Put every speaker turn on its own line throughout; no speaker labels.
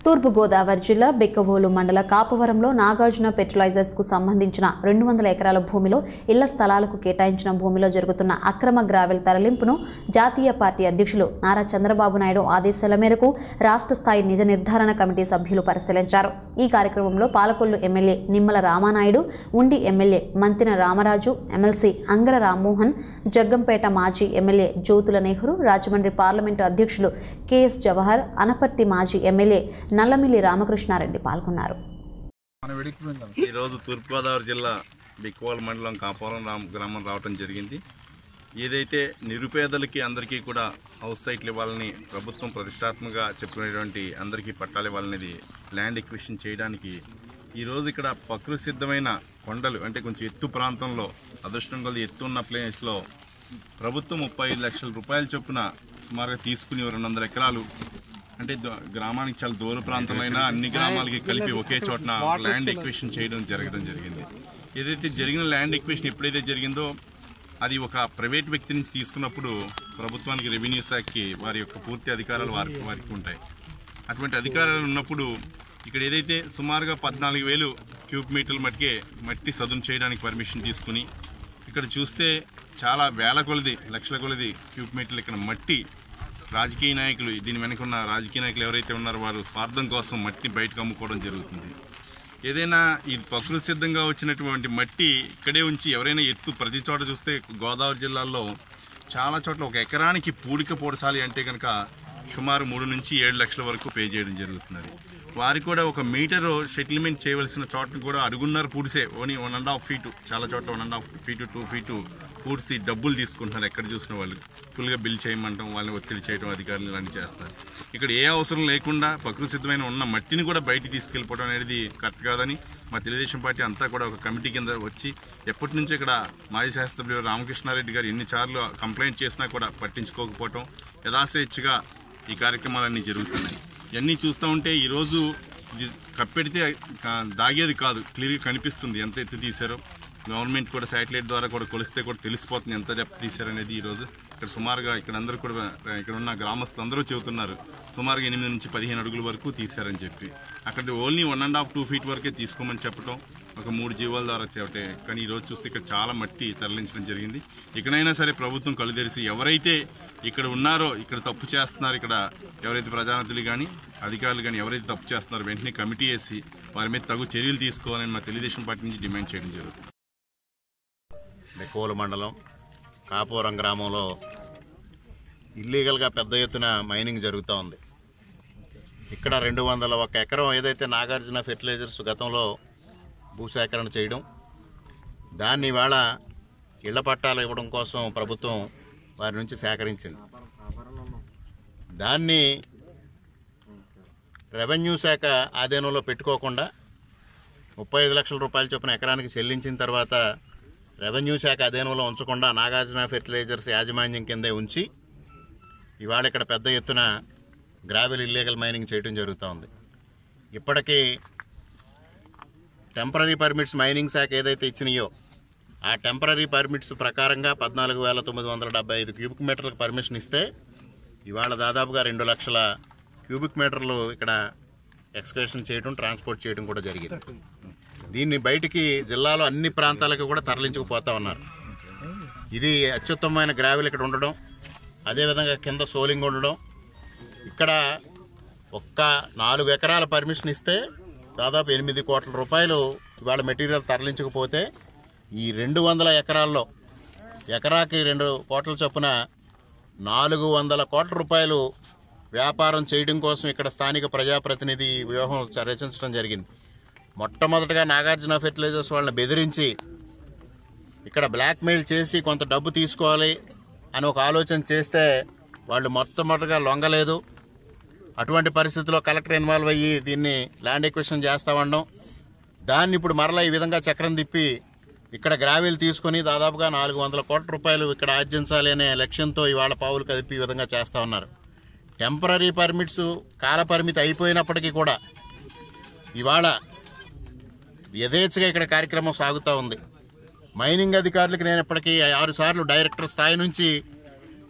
తూర్పుగోదావరి జిల్లా బెక్కవోలు మండల కాపవరంలో నాగార్జున పెట్రోలైజర్స్ కు సంబంధించిన రెండు వందల ఎకరాల భూమిలో ఇళ్ల స్థలాలకు కేటాయించిన భూమిలో జరుగుతున్న అక్రమ గ్రావెల్ తరలింపును జాతీయ పార్టీ అధ్యక్షులు నారా చంద్రబాబు నాయుడు ఆదేశాల మేరకు రాష్ట్ర స్థాయి నిజ నిర్ధారణ కమిటీ సభ్యులు పరిశీలించారు ఈ కార్యక్రమంలో Palakollu MLA Nimmala Ramanaidu Undi MLA Manthena Ramaraju MLC Angara Rammohan Jaggampeta మాజీ ఎమ్మెల్యే జ్యోతుల నెహ్రూ రాజమండ్రి పార్లమెంటు అధ్యక్షులు కెఎస్ జవహర్ అనపర్తి మాజీ ఎమ్మెల్యే నల్లమిల్లి రామకృష్ణారెడ్డి పాల్గొన్నారు
ఈరోజు తూర్పుగోదావరి జిల్లా బిక్కోల్ మండలం కాపురం రామ్ గ్రామం రావటం జరిగింది ఏదైతే నిరుపేదలకి అందరికీ కూడా హౌస్ సైట్లు ఇవ్వాలని ప్రభుత్వం ప్రతిష్టాత్మకంగా చెప్పినటువంటి అందరికీ పట్టాలు ఇవ్వాలనేది ల్యాండ్ ఎక్విషన్ చేయడానికి ఈరోజు ఇక్కడ ప్రకృతి సిద్ధమైన కొండలు అంటే కొంచెం ఎత్తు ప్రాంతంలో అదృష్టం కొద్ది ఎత్తు ఉన్న ప్లేస్లో ప్రభుత్వం ముప్పై ఐదు లక్షల రూపాయల చొప్పున సుమారుగా తీసుకుని ఓ రెండు వందల ఎకరాలు అంటే ద- గ్రామానికి చాలా దూర ప్రాంతంలో అయినా అన్ని గ్రామాలకి కలిపి ఒకే చోటన ల్యాండ్ ఎక్విషన్ చేయడం జరగడం జరిగింది ఏదైతే జరిగిన ల్యాండ్ ఎక్విషన్ ఎప్పుడైతే జరిగిందో అది ఒక ప్రైవేట్ వ్యక్తి నుంచి తీసుకున్నప్పుడు ప్రభుత్వానికి రెవెన్యూ శాఖకి వారి యొక్క పూర్తి అధికారాలు వారికి వారికి ఉంటాయి అటువంటి అధికారాలు ఉన్నప్పుడు ఇక్కడ ఏదైతే సుమారుగా పద్నాలుగు వేలు క్యూబ్ మీటర్ల మట్టికే మట్టి సదును చేయడానికి పర్మిషన్ తీసుకుని ఇక్కడ చూస్తే చాలా వేల కొలది లక్షల కొలది క్యూబ్ మీటర్లు ఇక్కడ మట్టి రాజకీయ నాయకులు దీని వెనక ఉన్న రాజకీయ నాయకులు ఎవరైతే ఉన్నారో వారు స్వార్థం కోసం మట్టిని బయటకు అమ్ముకోవడం జరుగుతుంది ఏదైనా ఈ ప్రకృతి సిద్ధంగా వచ్చినటువంటి మట్టి ఇక్కడే ఉంచి ఎవరైనా ఎత్తు ప్రతి చోట చూస్తే గోదావరి జిల్లాలో చాలా చోట్ల ఒక ఎకరానికి పూడిక పొడచాలి అంటే కనుక సుమారు మూడు నుంచి ఏడు లక్షల వరకు పే చేయడం జరుగుతున్నది వారికి కూడా ఒక మీటరు సెటిల్మెంట్ చేయవలసిన చోటను కూడా అడుగున్నర పూడిసే only one and half feet చాలా చోట్ల one and half feet two feet పూడ్చి డబ్బులు తీసుకుంటున్నారు ఎక్కడ చూసిన వాళ్ళు ఫుల్గా బిల్ చేయమంటాం వాళ్ళని ఒత్తిడి చేయడం అధికారులు ఇలాంటి చేస్తారు ఇక్కడ ఏ అవసరం లేకుండా ప్రకృతి సిద్ధమైన ఉన్న మట్టిని కూడా బయటికి తీసుకెళ్ళిపోవడం అనేది కరెక్ట్ కాదని మా తెలుగుదేశం పార్టీ అంతా కూడా ఒక కమిటీ కింద వచ్చి ఎప్పటి నుంచి ఇక్కడ మాజీ శాస్త్రసభ్యులు రామకృష్ణారెడ్డి గారు ఎన్నిసార్లు కంప్లైంట్ చేసినా కూడా పట్టించుకోకపోవటం యథాస్వేచ్ఛగా ఈ కార్యక్రమాలన్నీ జరుగుతున్నాయి ఇవన్నీ చూస్తూ ఉంటే ఈరోజు ఇది కప్పెడితే కా- దాగేది కాదు క్లియర్గా కనిపిస్తుంది ఎంత ఎత్తు తీశారో గవర్నమెంట్ కూడా శాటిలైట్ ద్వారా కూడా కొలిస్తే కూడా తెలిసిపోతుంది ఎంత డెప్త్ తీశారనేది ఈరోజు ఇక్కడ సుమారుగా ఇక్కడ అందరూ కూడా ఇక్కడ ఉన్న గ్రామస్తులు అందరూ చెబుతున్నారు సుమారుగా ఎనిమిది నుంచి పదిహేను అడుగుల వరకు తీశారని చెప్పి అక్కడ only one and half two feet వరకే తీసుకోమని చెప్పడం ఒక మూడు జీవాల ద్వారా చేయటే కానీ ఈరోజు చూస్తే ఇక్కడ చాలా మట్టి తరలించడం జరిగింది ఇకనైనా సరే ప్రభుత్వం కళ్ళు తెరిచి ఎవరైతే ఇక్కడ ఉన్నారో ఇక్కడ తప్పు చేస్తున్నారు ఇక్కడ ఎవరైతే ప్రజానతులు కానీ అధికారులు కానీ ఎవరైతే తప్పు చేస్తున్నారో వెంటనే కమిటీ వేసి వారి మీద తగు చర్యలు తీసుకోవాలని మా తెలుగుదేశం పార్టీ నుంచి డిమాండ్ చేయడం జరుగుతుంది
బెక్కోలు మండలం కాపురం గ్రామంలో ఇల్లీగల్గా పెద్ద ఎత్తున మైనింగ్ జరుగుతూ ఉంది ఇక్కడ రెండు వందల ఒక ఎకరం ఏదైతే నాగార్జున ఫెర్టిలైజర్స్ గతంలో భూసేకరణ చేయడం దాన్ని ఇవాళ ఇళ్ల పట్టాలు ఇవ్వడం కోసం ప్రభుత్వం వారి నుంచి సేకరించింది దాన్ని రెవెన్యూ శాఖ ఆధీనంలో పెట్టుకోకుండా ముప్పై ఐదు లక్షల రూపాయల చొప్పున ఎకరానికి చెల్లించిన తర్వాత రెవెన్యూ శాఖ అధీనంలో ఉంచకుండా నాగార్జున ఫెర్టిలైజర్స్ యాజమాన్యం కిందే ఉంచి ఇవాళ ఇక్కడ పెద్ద ఎత్తున గ్రావెల్ ఇల్లీగల్ మైనింగ్ చేయడం జరుగుతూ ఉంది ఇప్పటికీ టెంపరీ పర్మిట్స్ మైనింగ్ శాఖ ఏదైతే ఇచ్చినాయో ఆ టెంపరీ పర్మిట్స్ ప్రకారంగా పద్నాలుగు వేల తొమ్మిది వందల డెబ్బై ఐదు క్యూబిక్ మీటర్లకు పర్మిషన్ ఇస్తే ఇవాళ దాదాపుగా రెండు లక్షల క్యూబిక్ మీటర్లు ఇక్కడ ఎక్స్కవేషన్ చేయడం ట్రాన్స్పోర్ట్ చేయడం కూడా జరిగింది దీన్ని బయటికి జిల్లాలో అన్ని ప్రాంతాలకు కూడా తరలించుకుపోతా ఉన్నారు ఇది అత్యుత్తమమైన గ్రావెల్ ఇక్కడ ఉండడం అదేవిధంగా కింద సోలింగ్ ఉండడం ఇక్కడ ఒక్క నాలుగు ఎకరాల పర్మిషన్ ఇస్తే దాదాపు ఎనిమిది కోట్ల రూపాయలు ఇవాళ మెటీరియల్ తరలించకపోతే ఈ రెండు వందల ఎకరాల్లో ఎకరాకి రెండు కోట్ల చొప్పున నాలుగు వందల కోట్ల రూపాయలు వ్యాపారం చేయడం కోసం ఇక్కడ స్థానిక ప్రజాప్రతినిధి వ్యూహం చ- రచించడం జరిగింది మొట్టమొదటగా నాగార్జున ఫెర్టిలైజర్స్ వాళ్ళని బెదిరించి ఇక్కడ బ్లాక్మెయిల్ చేసి కొంత డబ్బు తీసుకోవాలి అని ఒక ఆలోచన చేస్తే వాళ్ళు మొట్టమొదటిగా లొంగలేదు అటువంటి పరిస్థితిలో కలెక్టర్ ఇన్వాల్వ్ అయ్యి దీన్ని ల్యాండ్ ఎక్విషన్ చేస్తా ఉండడం దాన్ని ఇప్పుడు మరలా ఈ విధంగా చక్రం తిప్పి ఇక్కడ గ్రావెల్ తీసుకొని దాదాపుగా నాలుగు వందల కోట్ల రూపాయలు ఇక్కడ ఆర్జించాలి అనే లక్ష్యంతో ఇవాళ పావులు కదిపి ఈ విధంగా చేస్తూ ఉన్నారు టెంపరీ పర్మిట్స్ కాల పరిమితి అయిపోయినప్పటికీ కూడా ఇవాళ యథేచ్ఛగా ఇక్కడ కార్యక్రమం సాగుతూ ఉంది మైనింగ్ అధికారులకు నేను ఇప్పటికీ ఆరు సార్లు డైరెక్టర్ స్థాయి నుంచి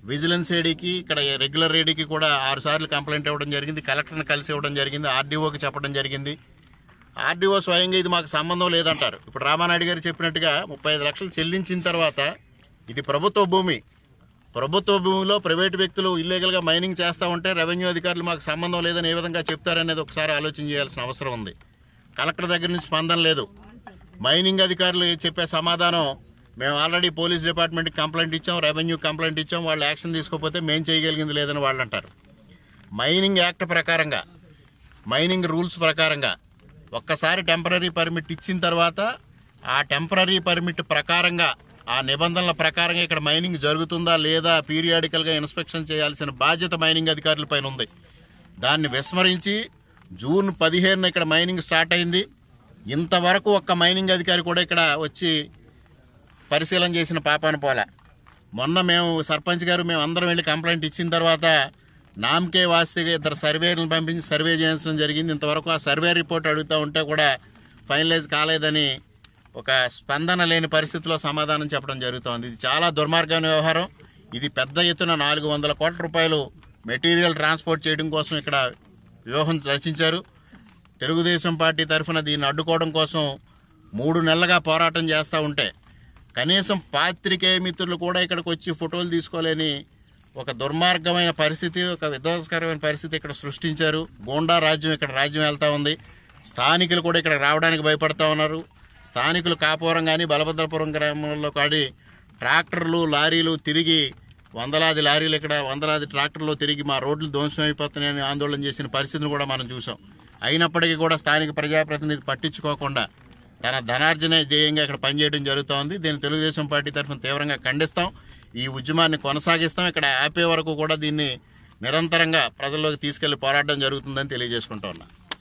విజిలెన్స్ ఏడీకి ఇక్కడ రెగ్యులర్ ఏడీకి కూడా ఆరు సార్లు కంప్లైంట్ ఇవ్వడం జరిగింది కలెక్టర్ని కలిసి ఇవ్వడం జరిగింది ఆర్డీఓకి చెప్పడం జరిగింది ఆర్డీఓ స్వయంగా ఇది మాకు సంబంధం లేదంటారు ఇప్పుడు రామానాయుడు గారు చెప్పినట్టుగా ముప్పై ఐదు లక్షలు చెల్లించిన తర్వాత ఇది ప్రభుత్వ భూమి ప్రభుత్వ భూమిలో ప్రైవేటు వ్యక్తులు ఇల్లీగల్గా మైనింగ్ చేస్తూ ఉంటే రెవెన్యూ అధికారులు మాకు సంబంధం లేదని ఏ విధంగా చెప్తారనేది ఒకసారి ఆలోచన చేయాల్సిన అవసరం ఉంది కలెక్టర్ దగ్గర నుంచి స్పందన లేదు మైనింగ్ అధికారులు చెప్పే సమాధానం మేము ఆల్రెడీ పోలీస్ డిపార్ట్మెంట్కి కంప్లైంట్ ఇచ్చాం రెవెన్యూ కంప్లైంట్ ఇచ్చాం వాళ్ళు యాక్షన్ తీసుకోకపోతే మేము చేయగలిగింది లేదని వాళ్ళు అంటారు మైనింగ్ యాక్ట్ ప్రకారంగా మైనింగ్ రూల్స్ ప్రకారంగా ఒక్కసారి టెంపరీ పర్మిట్ ఇచ్చిన తర్వాత ఆ టెంపరీ పర్మిట్ ప్రకారంగా ఆ నిబంధనల ప్రకారంగా ఇక్కడ మైనింగ్ జరుగుతుందా లేదా పీరియాడికల్గా ఇన్స్పెక్షన్ చేయాల్సిన బాధ్యత మైనింగ్ అధికారుల పైన ఉంది దాన్ని విస్మరించి జూన్ పదిహేనున ఇక్కడ మైనింగ్ స్టార్ట్ అయింది ఇంతవరకు ఒక్క మైనింగ్ అధికారి కూడా ఇక్కడ వచ్చి పరిశీలన చేసిన పాపాన పోలే మొన్న మేము సర్పంచ్ గారు మేము అందరం వెళ్ళి కంప్లైంట్ ఇచ్చిన తర్వాత నామకే వాస్తిగా ఇద్దరు సర్వేలను పంపించి సర్వే చేయించడం జరిగింది ఇంతవరకు ఆ సర్వే రిపోర్ట్ అడుగుతూ ఉంటే కూడా ఫైనలైజ్ కాలేదని ఒక స్పందన లేని పరిస్థితిలో సమాధానం చెప్పడం జరుగుతోంది ఇది చాలా దుర్మార్గమైన వ్యవహారం ఇది పెద్ద ఎత్తున నాలుగు వందల కోట్ల రూపాయలు మెటీరియల్ ట్రాన్స్పోర్ట్ చేయడం కోసం ఇక్కడ వ్యూహం రచించారు తెలుగుదేశం పార్టీ తరఫున దీన్ని అడ్డుకోవడం కోసం మూడు నెలలుగా పోరాటం చేస్తూ ఉంటే కనీసం పాత్రికేయ మిత్రులు కూడా ఇక్కడికి వచ్చి ఫోటోలు తీసుకోలేని ఒక దుర్మార్గమైన పరిస్థితి ఒక విధ్వంసకరమైన పరిస్థితి ఇక్కడ సృష్టించారు గోండా రాజ్యం ఇక్కడ రాజ్యం వెళ్తూ ఉంది స్థానికులు కూడా ఇక్కడ రావడానికి భయపడతా ఉన్నారు స్థానికులు కాపురం కానీ బలభద్రపురం గ్రామంలో కాడి ట్రాక్టర్లు లారీలు తిరిగి వందలాది లారీలు ఇక్కడ వందలాది ట్రాక్టర్లు తిరిగి మా రోడ్లు ధ్వంసం అయిపోతున్నాయని ఆందోళన చేసిన పరిస్థితిని కూడా మనం చూసాం అయినప్పటికీ కూడా స్థానిక ప్రజాప్రతినిధి పట్టించుకోకుండా తన ధనార్జనే ధ్యేయంగా ఇక్కడ పనిచేయడం జరుగుతోంది దీన్ని తెలుగుదేశం పార్టీ తరఫున తీవ్రంగా ఖండిస్తాం ఈ ఉద్యమాన్ని కొనసాగిస్తాం ఇక్కడ ఆపే వరకు కూడా దీన్ని నిరంతరంగా ప్రజల్లోకి తీసుకెళ్లి పోరాటం జరుగుతుందని తెలియజేసుకుంటా ఉన్నా